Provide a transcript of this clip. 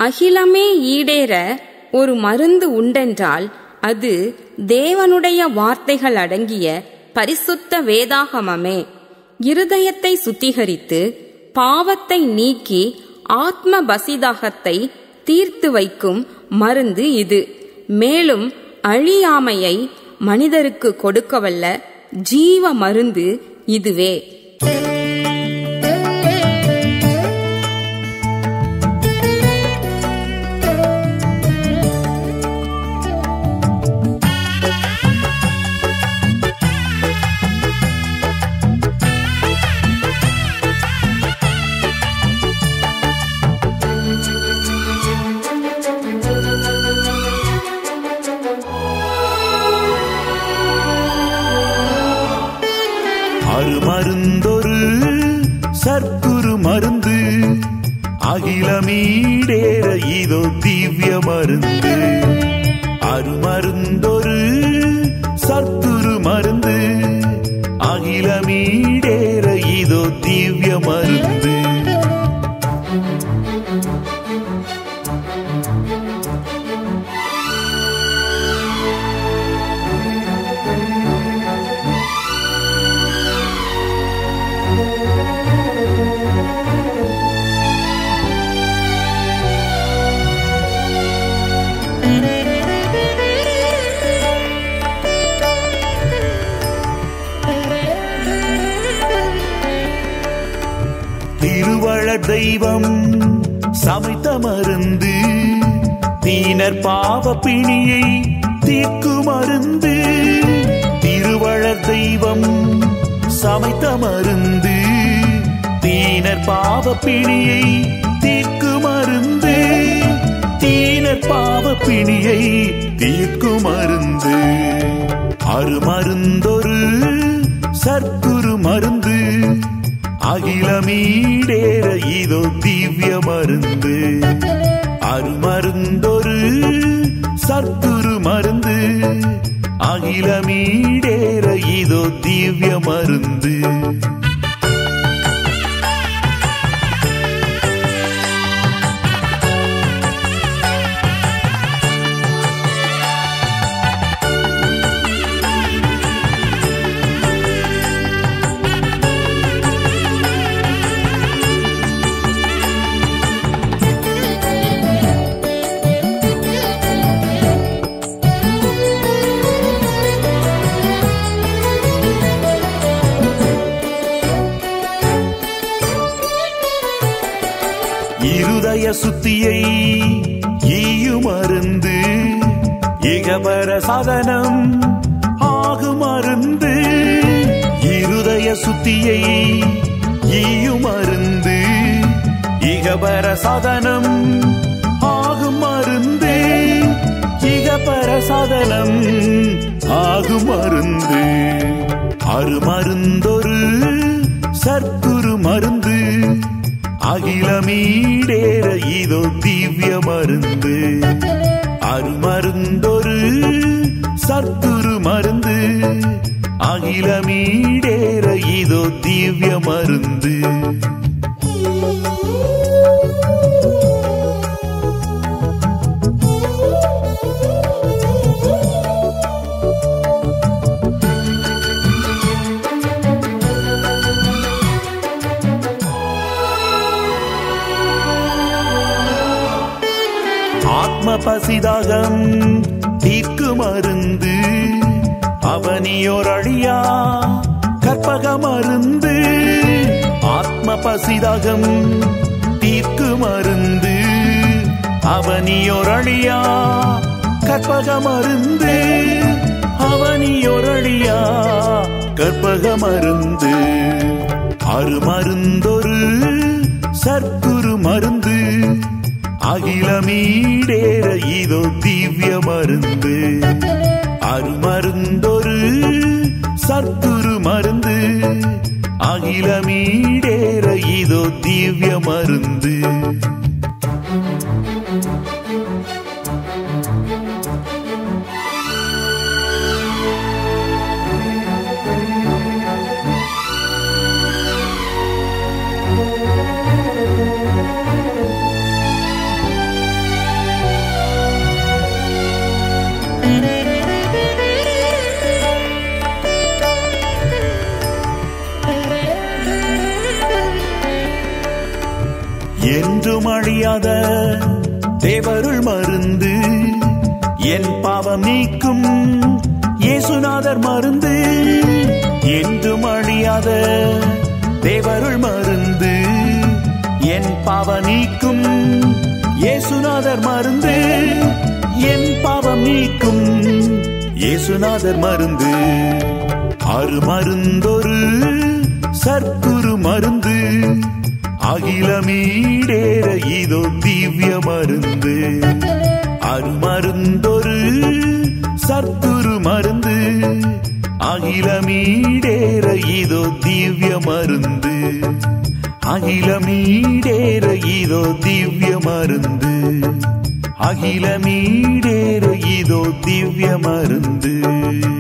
அகிலமே ஈடேற ஒரு மருந்து உண்டென்றால் அது தேவனுடைய வார்த்தைகள் அடங்கிய பரிசுத்த வேதாகமமே இருதயத்தை சுத்திகரித்து பாவத்தை நீக்கி ஆத்ம பசிதாகத்தை தீர்த்து வைக்கும் மருந்து இது மேலும் அழியாமையை மனிதருக்கு கொடுக்கவல்ல ஜீவ மருந்து இதுவே அருமருந்தொரு சர்க்குரு மருந்து அகிலமீடேற இதோ திவ்ய மருந்து அருமருந்தொரு சர்க்குரு மருந்து அகிலமீடேற இதோ திவ்ய மருந்து திருவள தெய்வம் சமைத்த மருந்து தீனர் பாவ பிணியை தீர்க்கு மருந்து திருவள தெய்வம் சமைத்த மருந்து தீனர் பாவ பிணியை தீர்க்கு மருந்து தீனர் பாவ பிணியை தீர்க்கு மருந்து அருமருந்தொரு சர்க்குரு மருந்து அகிலமீடேற இதோ திவ்ய மருந்து அருமருந்தொரு சத்துரு மருந்து அகிலமீடேற இதோ திவ்ய மருந்து இருதய சுத்தியை ஈயும் மருந்து இகபர சதனம் ஆகும் மருந்து இருதய சுத்தியை ஈயும் மருந்து இகபர சதனம் ஆகும் மருந்து இகபர சதனம் ஆகும் மருந்து அருமருந்தொரு சர்க்குரு மருந்து அகிலமீடேற இதோ திவ்ய மருந்து அருமருந்தொரு சத்துரு மருந்து அகிலமீடேற இதோ திவ்ய மருந்து ஆத்ம பசிதாகம் தீர்க்கு மருந்து அவனியோர் அழியா கற்பக மருந்து ஆத்ம பசிதாகம் தீர்க்கு மருந்து அவனியோர் அழியா கற்பக மருந்து அவனியோர் அழியா கற்பக மருந்து அருமருந்தொரு சர்க்குரு மருந்து அகிலமீடேற இதோ திவ்ய மருந்து அருமருந்தொரு சத்துரு மருந்து அகிலமீடேற இதோ திவ்ய மருந்து என்றும் அழியாத தேவருள் மருந்து என் பாவம் நீக்கும் இயேசுநாதர் மருந்து என்றும் அழியாத தேவருள் மருந்து என் பாவ நீக்கும் இயேசுநாதர் மருந்து என் பாவம் நீக்கும் இயேசுநாதர் மருந்து அரு மருந்தொரு சர்க்குரு மருந்து அகிலமீடேற இதோ திவ்ய மருந்து அரு மருந்தொரு சர்க்குரு மருந்து அகிலமீடேற இதோ திவ்ய மருந்து அகிலமீடேற இதோ திவ்ய மருந்து அகிலமீடேற இதோ திவ்ய மருந்து